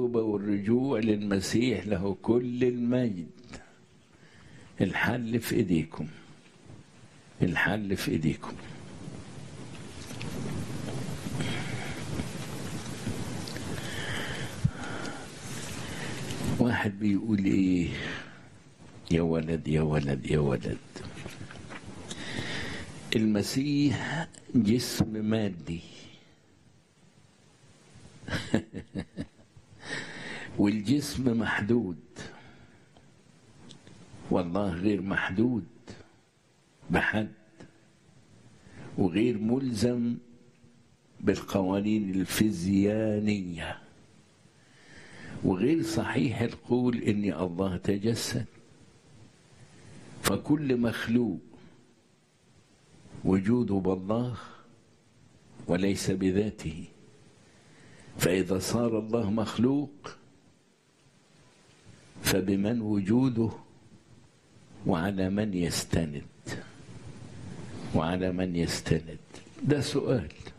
التوبة والرجوع للمسيح له كل المجد الحل في ايديكم الحل في ايديكم واحد بيقول ايه يا ولد يا ولد يا ولد المسيح جسم مادي والجسم محدود والله غير محدود بحد وغير ملزم بالقوانين الفيزيانيه وغير صحيح القول ان الله تجسد فكل مخلوق وجوده بالله وليس بذاته فاذا صار الله مخلوق فبمن وجوده وعلى من يستند وعلى من يستند ده سؤال